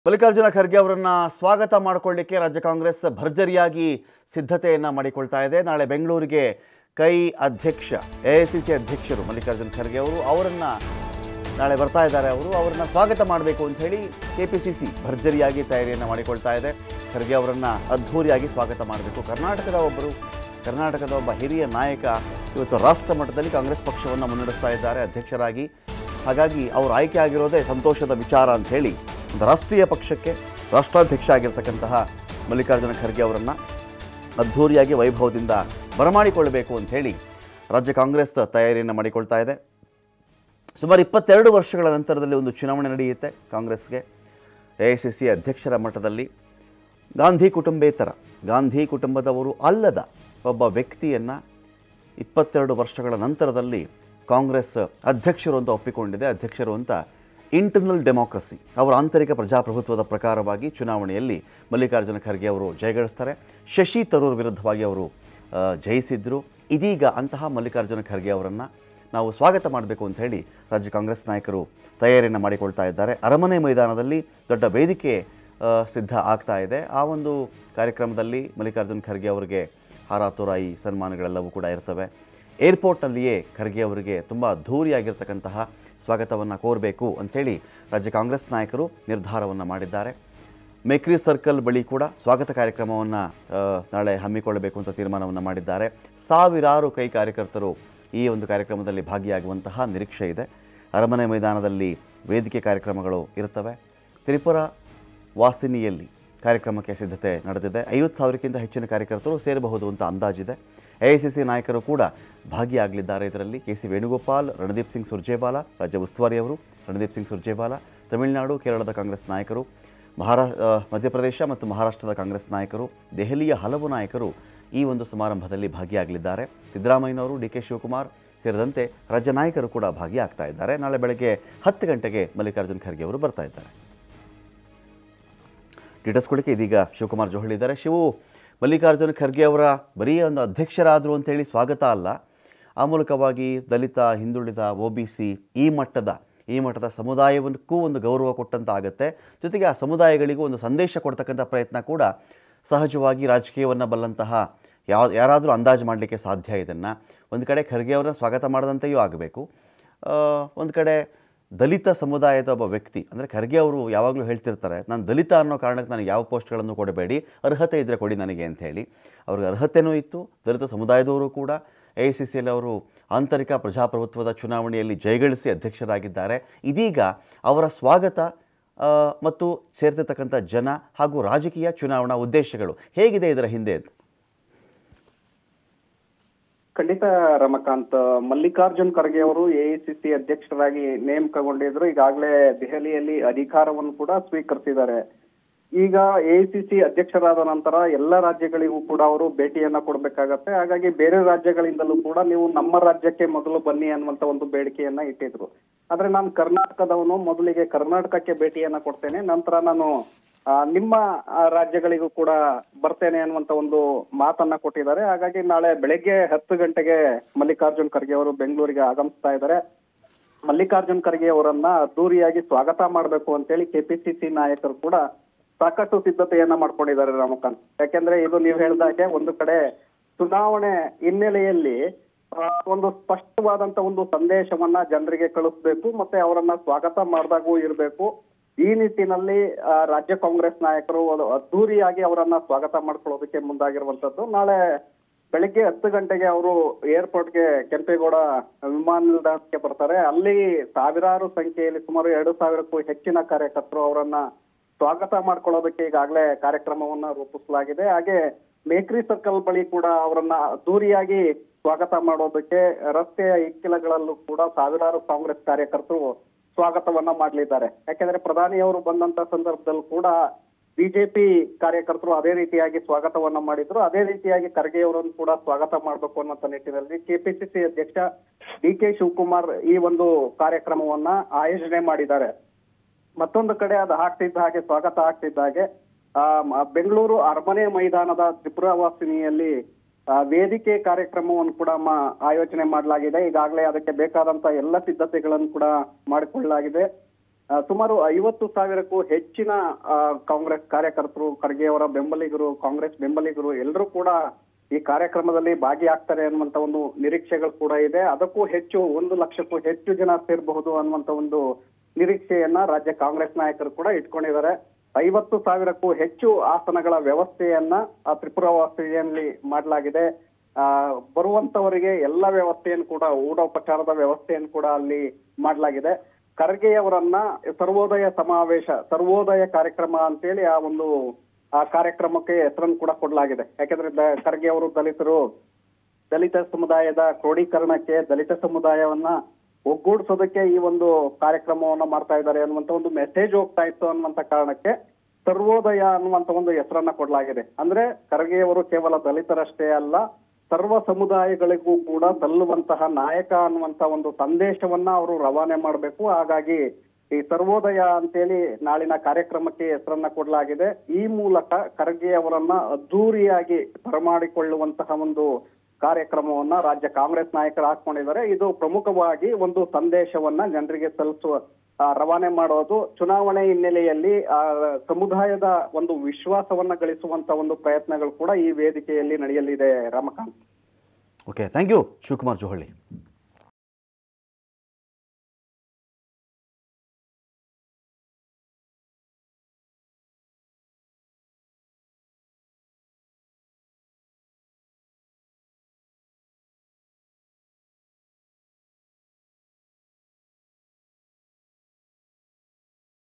ಮಲ್ಲಿಕಾರ್ಜುನ ಖರ್ಗೆ ಅವರನ್ನ ಸ್ವಾಗತ ಮಾಡಿಕೊಳ್ಳಿಕ್ಕೆ ರಾಜ್ಯ ಕಾಂಗ್ರೆಸ್ ಭರ್ಜರಿಯಾಗಿ ಸಿದ್ಧತೆಯನ್ನು ಮಾಡಿಕೊಳ್ತಾ ಇದೆ ನಾಳೆ ಬೆಂಗಳೂರಿಗೆ ಕೈ ಅಧ್ಯಕ್ಷ ಎ ಐ ಸಿ ಸಿ ಅಧ್ಯಕ್ಷರು ಮಲ್ಲಿಕಾರ್ಜುನ ಖರ್ಗೆ ಅವರು ಅವರನ್ನು ನಾಳೆ ಬರ್ತಾ ಇದ್ದಾರೆ ಅವರು ಅವರನ್ನ ಸ್ವಾಗತ ಮಾಡಬೇಕು ಅಂತ ಹೇಳಿ ಕೆ ಪಿ ಸಿ ಸಿ ಭರ್ಜರಿಯಾಗಿ ತಯಾರಿಯನ್ನು ಮಾಡಿಕೊಳ್ತಾ ಇದೆ ಖರ್ಗೆ ಅವರನ್ನು ಅದ್ಧೂರಿಯಾಗಿ ಸ್ವಾಗತ ಮಾಡಬೇಕು ಕರ್ನಾಟಕದ ಒಬ್ಬರು ಕರ್ನಾಟಕದ ಒಬ್ಬ ಹಿರಿಯ ನಾಯಕ ಇವತ್ತು ರಾಷ್ಟ್ರ ಮಟ್ಟದಲ್ಲಿ ಕಾಂಗ್ರೆಸ್ ಪಕ್ಷವನ್ನು ಮುನ್ನಡೆಸ್ತಾ ಇದ್ದಾರೆ ಅಧ್ಯಕ್ಷರಾಗಿ ಹಾಗಾಗಿ ಅವರು ಆಯ್ಕೆ ಆಗಿರೋದೇ ಸಂತೋಷದ ವಿಚಾರ ಅಂತ ಹೇಳಿ ಒಂದು ರಾಷ್ಟ್ರೀಯ ಪಕ್ಷಕ್ಕೆ ರಾಷ್ಟ್ರಾಧ್ಯಕ್ಷ ಆಗಿರ್ತಕ್ಕಂತಹ ಮಲ್ಲಿಕಾರ್ಜುನ ಖರ್ಗೆ ಅವರನ್ನು ಅದ್ಧೂರಿಯಾಗಿ ವೈಭವದಿಂದ ಬರಮಾಡಿಕೊಳ್ಳಬೇಕು ಅಂತ ಹೇಳಿ ರಾಜ್ಯ ಕಾಂಗ್ರೆಸ್ ತಯಾರಿಯನ್ನು ಮಾಡಿಕೊಳ್ತಾ ಇದೆ ಸುಮಾರು ಇಪ್ಪತ್ತೆರಡು ವರ್ಷಗಳ ನಂತರದಲ್ಲಿ ಒಂದು ಚುನಾವಣೆ ನಡೆಯುತ್ತೆ ಕಾಂಗ್ರೆಸ್ಗೆ ಎ ಐ ಸಿ ಸಿ ಅಧ್ಯಕ್ಷರ ಮಟ್ಟದಲ್ಲಿ ಗಾಂಧಿ ಕುಟುಂಬೇತರ ಗಾಂಧಿ ಕುಟುಂಬದವರು ಅಲ್ಲದ ಒಬ್ಬ ವ್ಯಕ್ತಿಯನ್ನು ಇಪ್ಪತ್ತೆರಡು ವರ್ಷಗಳ ನಂತರದಲ್ಲಿ ಕಾಂಗ್ರೆಸ್ ಅಧ್ಯಕ್ಷರು ಅಂತ ಒಪ್ಪಿಕೊಂಡಿದೆ ಅಧ್ಯಕ್ಷರು ಅಂತ ಇಂಟರ್ನಲ್ ಡೆಮಾಕ್ರಸಿ ಅವರ ಆಂತರಿಕ ಪ್ರಜಾಪ್ರಭುತ್ವದ ಪ್ರಕಾರವಾಗಿ ಚುನಾವಣೆಯಲ್ಲಿ ಮಲ್ಲಿಕಾರ್ಜುನ ಖರ್ಗೆ ಅವರು ಜಯಗಳಿಸ್ತಾರೆ ಶಶಿ ತರೂರ್ ವಿರುದ್ಧವಾಗಿ ಅವರು ಆ, ಜಯಿಸಿದ್ರು ಇದೀಗ ಅಂತಹ ಮಲ್ಲಿಕಾರ್ಜುನ ಖರ್ಗೆ ಅವರನ್ನು ನಾವು ಸ್ವಾಗತ ಮಾಡಬೇಕು ಅಂತ ಹೇಳಿ ರಾಜ್ಯ ಕಾಂಗ್ರೆಸ್ ನಾಯಕರು ತಯಾರಿಯನ್ನು ಮಾಡಿಕೊಳ್ತಾ ಇದ್ದಾರೆ ಅರಮನೆ ಮೈದಾನದಲ್ಲಿ ದೊಡ್ಡ ವೇದಿಕೆ ಆ, ಸಿದ್ಧ ಆಗ್ತಾ ಇದೆ ಆ ಒಂದು ಕಾರ್ಯಕ್ರಮದಲ್ಲಿ ಮಲ್ಲಿಕಾರ್ಜುನ್ ಖರ್ಗೆ ಅವರಿಗೆ ಹಾರ ತುರಾಯಿ ಸನ್ಮಾನಗಳೆಲ್ಲವೂ ಕೂಡ ಇರ್ತವೆ ಏರ್ಪೋರ್ಟ್ನಲ್ಲಿಯೇ ಖರ್ಗೆ ಅವರಿಗೆ ತುಂಬ ಅದ್ಧೂರಿಯಾಗಿರ್ತಕ್ಕಂತಹ ಸ್ವಾಗತವನ್ನು ಕೋರಬೇಕು ಅಂಥೇಳಿ ರಾಜ್ಯ ಕಾಂಗ್ರೆಸ್ ನಾಯಕರು ನಿರ್ಧಾರವನ್ನು ಮಾಡಿದ್ದಾರೆ ಮೇಕ್ರಿ ಸರ್ಕಲ್ ಬಳಿ ಕೂಡ ಸ್ವಾಗತ ಕಾರ್ಯಕ್ರಮವನ್ನು ನಾಳೆ ಹಮ್ಮಿಕೊಳ್ಳಬೇಕು ಅಂತ ತೀರ್ಮಾನವನ್ನು ಮಾಡಿದ್ದಾರೆ ಸಾವಿರಾರು ಕೈ ಕಾರ್ಯಕರ್ತರು ಈ ಒಂದು ಕಾರ್ಯಕ್ರಮದಲ್ಲಿ ಭಾಗಿಯಾಗುವಂತಹ ನಿರೀಕ್ಷೆ ಇದೆ ಅರಮನೆ ಮೈದಾನದಲ್ಲಿ ವೇದಿಕೆ ಕಾರ್ಯಕ್ರಮಗಳು ಇರ್ತವೆ ತ್ರಿಪುರ ವಾಸಿನಿಯಲ್ಲಿ ಕಾರ್ಯಕ್ರಮಕ್ಕೆ ಸಿದ್ಧತೆ ನಡೆದಿದೆ ಐವತ್ತು ಸಾವಿರಕ್ಕಿಂತ ಹೆಚ್ಚಿನ ಕಾರ್ಯಕರ್ತರು ಸೇರಬಹುದು ಅಂತ ಅಂದಾಜಿದೆ ಎ ಐ ಸಿ ಸಿ ನಾಯಕರು ಕೂಡ ಭಾಗಿಯಾಗಲಿದ್ದಾರೆ ಇದರಲ್ಲಿ ಕೆ ಸಿ ವೇಣುಗೋಪಾಲ್ ರಣದೀಪ್ ಸಿಂಗ್ ಸುರ್ಜೇವಾಲಾ ರಾಜ್ಯ ಉಸ್ತುವಾರಿಯವರು ರಣದೀಪ್ ಸಿಂಗ್ ಸುರ್ಜೇವಾಲಾ ತಮಿಳುನಾಡು ಕೇರಳದ ಕಾಂಗ್ರೆಸ್ ನಾಯಕರು ಮಹಾರಾ ಆ, ಮಧ್ಯಪ್ರದೇಶ ಮತ್ತು ಮಹಾರಾಷ್ಟ್ರದ ಕಾಂಗ್ರೆಸ್ ನಾಯಕರು ದೆಹಲಿಯ ಹಲವು ನಾಯಕರು ಈ ಒಂದು ಸಮಾರಂಭದಲ್ಲಿ ಭಾಗಿಯಾಗಲಿದ್ದಾರೆ ಸಿದ್ದರಾಮಯ್ಯನವರು ಡಿ ಕೆ ಶಿವಕುಮಾರ್ ಸೇರಿದಂತೆ ರಾಜ್ಯ ನಾಯಕರು ಕೂಡ ಭಾಗಿಯಾಗ್ತಾ ಇದ್ದಾರೆ ನಾಳೆ ಬೆಳಗ್ಗೆ ಹತ್ತು ಗಂಟೆಗೆ ಮಲ್ಲಿಕಾರ್ಜುನ್ ಖರ್ಗೆ ಅವರು ಬರ್ತಾ ಇದ್ದಾರೆ ಡೀಟೇಲ್ಸ್ ಕೊಡಲಿಕ್ಕೆ ಇದೀಗ ಶಿವಕುಮಾರ್ ಜೋಹಳಿ ಇದ್ದಾರೆ ಶಿವು ಮಲ್ಲಿಕಾರ್ಜುನ ಖರ್ಗೆ ಅವರ ಬರೀ ಒಂದು ಅಧ್ಯಕ್ಷರಾದರು ಅಂತೇಳಿ ಸ್ವಾಗತ ಅಲ್ಲ ಆ ಮೂಲಕವಾಗಿ ದಲಿತ ಹಿಂದುಳಿದ ಒ ಬಿ ಸಿ ಈ ಮಟ್ಟದ ಈ ಮಟ್ಟದ ಸಮುದಾಯವಕ್ಕೂ ಒಂದು ಗೌರವ ಕೊಟ್ಟಂತ ಆಗುತ್ತೆ ಜೊತೆಗೆ ಆ ಸಮುದಾಯಗಳಿಗೂ ಒಂದು ಸಂದೇಶ ಕೊಡ್ತಕ್ಕಂಥ ಪ್ರಯತ್ನ ಕೂಡ ಸಹಜವಾಗಿ ರಾಜಕೀಯವನ್ನು ಬಲ್ಲಂತಹ ಯಾವ ಯಾರಾದರೂ ಅಂದಾಜು ಮಾಡಲಿಕ್ಕೆ ಸಾಧ್ಯ ಇದನ್ನು ಒಂದು ಕಡೆ ಖರ್ಗೆ ಅವರನ್ನ ಸ್ವಾಗತ ಮಾಡದಂತೆಯೂ ಆಗಬೇಕು ಒಂದು ಕಡೆ ದಲಿತ ಸಮುದಾಯದ ಒಬ್ಬ ವ್ಯಕ್ತಿ ಅಂದರೆ ಖರ್ಗೆ ಅವರು ಯಾವಾಗಲೂ ಹೇಳ್ತಿರ್ತಾರೆ ನಾನು ದಲಿತ ಅನ್ನೋ ಕಾರಣಕ್ಕೆ ನನಗೆ ಯಾವ ಪೋಸ್ಟ್ಗಳನ್ನು ಕೊಡಬೇಡಿ ಅರ್ಹತೆ ಇದ್ದರೆ ಕೊಡಿ ನನಗೆ ಅಂತ ಹೇಳಿ ಅವ್ರಿಗೆ ಅರ್ಹತೆಯೂ ಇತ್ತು ದಲಿತ ಸಮುದಾಯದವರು ಕೂಡ ಎ ಐ ಸಿ ಸಿಯಲ್ಲಿ ಅವರು ಆಂತರಿಕ ಪ್ರಜಾಪ್ರಭುತ್ವದ ಚುನಾವಣೆಯಲ್ಲಿ ಜಯಗಳಿಸಿ ಅಧ್ಯಕ್ಷರಾಗಿದ್ದಾರೆ ಇದೀಗ ಅವರ ಸ್ವಾಗತ ಆ, ಮತ್ತು ಸೇರ್ತಿರ್ತಕ್ಕಂಥ ಜನ ಹಾಗೂ ರಾಜಕೀಯ ಚುನಾವಣಾ ಉದ್ದೇಶಗಳು ಹೇಗಿದೆ ಇದರ ಹಿಂದೆ ಅಂತ ಖಂಡಿತ ರಮಕಾಂತ್ ಮಲ್ಲಿಕಾರ್ಜುನ್ ಖರ್ಗೆ ಅವರು ಎಐಸಿಸಿ ಅಧ್ಯಕ್ಷರಾಗಿ ನೇಮಕಗೊಂಡಿದ್ರು ಈಗಾಗಲೇ ದೆಹಲಿಯಲ್ಲಿ ಅಧಿಕಾರವನ್ನು ಕೂಡ ಸ್ವೀಕರಿಸಿದ್ದಾರೆ ಈಗ ಎಐಸಿಸಿ ಅಧ್ಯಕ್ಷರಾದ ನಂತರ ಎಲ್ಲ ರಾಜ್ಯಗಳಿಗೂ ಕೂಡ ಅವರು ಭೇಟಿಯನ್ನ ಕೊಡ್ಬೇಕಾಗತ್ತೆ ಹಾಗಾಗಿ ಬೇರೆ ರಾಜ್ಯಗಳಿಂದಲೂ ಕೂಡ ನೀವು ನಮ್ಮ ರಾಜ್ಯಕ್ಕೆ ಮೊದಲು ಬನ್ನಿ ಅನ್ನುವಂತ ಒಂದು ಬೇಡಿಕೆಯನ್ನ ಇಟ್ಟಿದ್ರು ಆದ್ರೆ ನಾನು ಕರ್ನಾಟಕದವನು ಮೊದಲಿಗೆ ಕರ್ನಾಟಕಕ್ಕೆ ಭೇಟಿಯನ್ನ ಕೊಡ್ತೇನೆ ನಂತರ ನಾನು ಆ, ನಿಮ್ಮ ಆ, ರಾಜ್ಯಗಳಿಗೂ ಕೂಡ ಬರ್ತೇನೆ ಅನ್ನುವಂತ ಒಂದು ಮಾತನ್ನ ಕೊಟ್ಟಿದ್ದಾರೆ ಹಾಗಾಗಿ ನಾಳೆ ಬೆಳಗ್ಗೆ ಹತ್ತು ಗಂಟೆಗೆ ಮಲ್ಲಿಕಾರ್ಜುನ್ ಖರ್ಗೆ ಅವರು ಬೆಂಗಳೂರಿಗೆ ಆಗಮಿಸ್ತಾ ಇದ್ದಾರೆ ಮಲ್ಲಿಕಾರ್ಜುನ್ ಖರ್ಗೆ ಅವರನ್ನ ಅದ್ದೂರಿಯಾಗಿ ಸ್ವಾಗತ ಮಾಡಬೇಕು ಅಂತೇಳಿ ಕೆಪಿಸಿಸಿ ನಾಯಕರು ಕೂಡ ಸಾಕಷ್ಟು ಸಿದ್ಧತೆಯನ್ನ ಮಾಡ್ಕೊಂಡಿದ್ದಾರೆ ರಮಕಾಂತ್ ಯಾಕೆಂದ್ರೆ ಇದು ನೀವು ಹೇಳ್ದಾಗೆ ಒಂದು ಕಡೆ ಚುನಾವಣೆ ಹಿನ್ನೆಲೆಯಲ್ಲಿ ಆ, ಒಂದು ಸ್ಪಷ್ಟವಾದಂತ ಒಂದು ಸಂದೇಶವನ್ನ ಜನರಿಗೆ ಕಳಿಸ್ಬೇಕು ಮತ್ತೆ ಅವರನ್ನ ಸ್ವಾಗತ ಮಾಡಿದಾಗೂ ಇರಬೇಕು ಈ ನಿಟ್ಟಿನಲ್ಲಿ ಆ, ರಾಜ್ಯ ಕಾಂಗ್ರೆಸ್ ನಾಯಕರು ಅದು ಅದ್ದೂರಿಯಾಗಿ ಅವರನ್ನ ಸ್ವಾಗತ ಮಾಡ್ಕೊಳ್ಳೋದಕ್ಕೆ ಮುಂದಾಗಿರುವಂತದ್ದು ನಾಳೆ ಬೆಳಿಗ್ಗೆ ಹತ್ತು ಗಂಟೆಗೆ ಅವರು ಏರ್ಪೋರ್ಟ್ಗೆ ಕೆಂಪೇಗೌಡ ವಿಮಾನ ನಿಲ್ದಾಣಕ್ಕೆ ಬರ್ತಾರೆ ಅಲ್ಲಿ ಸಾವಿರಾರು ಸಂಖ್ಯೆಯಲ್ಲಿ ಸುಮಾರು ಎರಡು ಸಾವಿರಕ್ಕೂ ಹೆಚ್ಚಿನ ಕಾರ್ಯಕರ್ತರು ಅವರನ್ನ ಸ್ವಾಗತ ಮಾಡ್ಕೊಳ್ಳೋದಕ್ಕೆ ಈಗಾಗಲೇ ಕಾರ್ಯಕ್ರಮವನ್ನ ರೂಪಿಸಲಾಗಿದೆ ಹಾಗೆ ಮೇಕ್ರಿ ಸರ್ಕಲ್ ಬಳಿ ಕೂಡ ಅವರನ್ನ ಅದ್ದೂರಿಯಾಗಿ ಸ್ವಾಗತ ಮಾಡೋದಕ್ಕೆ ರಸ್ತೆಯ ಇಕ್ಕಿಲಗಳಲ್ಲೂ ಕೂಡ ಸಾವಿರಾರು ಕಾಂಗ್ರೆಸ್ ಕಾರ್ಯಕರ್ತರು ಸ್ವಾಗತವನ್ನ ಮಾಡಲಿದ್ದಾರೆ ಯಾಕೆಂದ್ರೆ ಪ್ರಧಾನಿಯವರು ಬಂದಂತ ಸಂದರ್ಭದಲ್ಲೂ ಕೂಡ ಬಿಜೆಪಿ ಕಾರ್ಯಕರ್ತರು ಅದೇ ರೀತಿಯಾಗಿ ಸ್ವಾಗತವನ್ನ ಮಾಡಿದ್ರು ಅದೇ ರೀತಿಯಾಗಿ ಖರ್ಗೆ ಅವರನ್ನು ಕೂಡ ಸ್ವಾಗತ ಮಾಡಬೇಕು ಅನ್ನೋ ನಿಟ್ಟಿನಲ್ಲಿ ಕೆಪಿಸಿಸಿ ಅಧ್ಯಕ್ಷ ಡಿ ಕೆ ಶಿವಕುಮಾರ್ ಈ ಒಂದು ಕಾರ್ಯಕ್ರಮವನ್ನ ಆಯೋಜನೆ ಮಾಡಿದ್ದಾರೆ ಮತ್ತೊಂದು ಕಡೆ ಅದು ಆಗ್ತಿದ್ದ ಹಾಗೆ ಸ್ವಾಗತ ಆಗ್ತಿದ್ದ ಹಾಗೆ ಆ, ಮ- ಬೆಂಗಳೂರು ಅರಮನೆ ಮೈದಾನದ ತ್ರಿಪುರವಾಸಿನಿಯಲ್ಲಿ ಆ, ವೇದಿಕೆ ಕಾರ್ಯಕ್ರಮವನ್ನು ಕೂಡ ಮ- ಆಯೋಜನೆ ಮಾಡಲಾಗಿದೆ ಈಗಾಗಲೇ ಅದಕ್ಕೆ ಬೇಕಾದಂತ ಎಲ್ಲ ಸಿದ್ಧತೆಗಳನ್ನು ಕೂಡ ಮಾಡಿಕೊಳ್ಳಲಾಗಿದೆ ಆ, ಸುಮಾರು ಐವತ್ತು ಸಾವಿರಕ್ಕೂ ಹೆಚ್ಚಿನ ಆ, ಕಾಂಗ್ರೆಸ್ ಕಾರ್ಯಕರ್ತರು ಖರ್ಗೆ ಅವರ ಬೆಂಬಲಿಗರು ಕಾಂಗ್ರೆಸ್ ಬೆಂಬಲಿಗರು ಎಲ್ಲರೂ ಕೂಡ ಈ ಕಾರ್ಯಕ್ರಮದಲ್ಲಿ ಭಾಗಿಯಾಗ್ತಾರೆ ಅನ್ನುವಂತ ಒಂದು ನಿರೀಕ್ಷೆಗಳು ಕೂಡ ಇದೆ ಅದಕ್ಕೂ ಹೆಚ್ಚು ಒಂದು ಲಕ್ಷಕ್ಕೂ ಹೆಚ್ಚು ಜನ ಸೇರಬಹುದು ಅನ್ನುವಂತ ಒಂದು ನಿರೀಕ್ಷೆಯನ್ನ ರಾಜ್ಯ ಕಾಂಗ್ರೆಸ್ ನಾಯಕರು ಕೂಡ ಇಟ್ಕೊಂಡಿದ್ದಾರೆ ಐವತ್ತು ಸಾವಿರಕ್ಕೂ ಹೆಚ್ಚು ಆಸನಗಳ ವ್ಯವಸ್ಥೆಯನ್ನ ಆ ತ್ರಿಪುರಾವಾಸಿಯಲ್ಲಿ ಮಾಡಲಾಗಿದೆ ಆ ಬರುವಂತವರಿಗೆ ಎಲ್ಲ ವ್ಯವಸ್ಥೆಯನ್ನು ಕೂಡ ಊಟೋಪಚಾರದ ವ್ಯವಸ್ಥೆಯನ್ನು ಕೂಡ ಅಲ್ಲಿ ಮಾಡಲಾಗಿದೆ ಖರ್ಗೆ ಅವರನ್ನ ಸರ್ವೋದಯ ಸಮಾವೇಶ ಸರ್ವೋದಯ ಕಾರ್ಯಕ್ರಮ ಅಂತೇಳಿ ಆ ಒಂದು ಆ ಕಾರ್ಯಕ್ರಮಕ್ಕೆ ಹೆಸರನ್ನು ಕೂಡ ಕೊಡಲಾಗಿದೆ ಯಾಕಂದ್ರೆ ದ- ಖರ್ಗೆ ಅವರು ದಲಿತರು ದಲಿತ ಸಮುದಾಯದ ಕ್ರೋಢೀಕರಣಕ್ಕೆ ದಲಿತ ಸಮುದಾಯವನ್ನ ಒಗ್ಗೂಡಿಸೋದಕ್ಕೆ ಈ ಒಂದು ಕಾರ್ಯಕ್ರಮವನ್ನ ಮಾಡ್ತಾ ಇದ್ದಾರೆ ಅನ್ನುವಂತ ಒಂದು ಮೆಸೇಜ್ ಹೋಗ್ತಾ ಇತ್ತು ಅನ್ನುವಂತ ಕಾರಣಕ್ಕೆ ಸರ್ವೋದಯ ಅನ್ನುವಂತ ಒಂದು ಹೆಸರನ್ನ ಕೊಡಲಾಗಿದೆ ಅಂದ್ರೆ ಖರ್ಗೆ ಅವರು ಕೇವಲ ದಲಿತರಷ್ಟೇ ಅಲ್ಲ ಸರ್ವ ಸಮುದಾಯಗಳಿಗೂ ಕೂಡ ಸಲ್ಲುವಂತಹ ನಾಯಕ ಅನ್ನುವಂತ ಒಂದು ಸಂದೇಶವನ್ನ ಅವರು ರವಾನೆ ಮಾಡಬೇಕು ಹಾಗಾಗಿ ಈ ಸರ್ವೋದಯ ಅಂತೇಳಿ ನಾಳಿನ ಕಾರ್ಯಕ್ರಮಕ್ಕೆ ಹೆಸರನ್ನ ಕೊಡಲಾಗಿದೆ ಈ ಮೂಲಕ ಖರ್ಗೆ ಅವರನ್ನ ಅದ್ದೂರಿಯಾಗಿ ಬರಮಾಡಿಕೊಳ್ಳುವಂತಹ ಒಂದು ಕಾರ್ಯಕ್ರಮವನ್ನ ರಾಜ್ಯ ಕಾಂಗ್ರೆಸ್ ನಾಯಕರು ಹಾಕೊಂಡಿದ್ದಾರೆ ಇದು ಪ್ರಮುಖವಾಗಿ ಒಂದು ಸಂದೇಶವನ್ನ ಜನರಿಗೆ ತಲುಪಿಸುವ ಆ, ರವಾನೆ ಮಾಡೋದು ಚುನಾವಣೆ ಹಿನ್ನೆಲೆಯಲ್ಲಿ ಆ ಸಮುದಾಯದ ಒಂದು ವಿಶ್ವಾಸವನ್ನ ಗಳಿಸುವಂತ ಒಂದು ಪ್ರಯತ್ನಗಳು ಕೂಡ ಈ ವೇದಿಕೆಯಲ್ಲಿ ನಡೆಯಲಿದೆ Ramakant okay thank you Shivakumar Johalli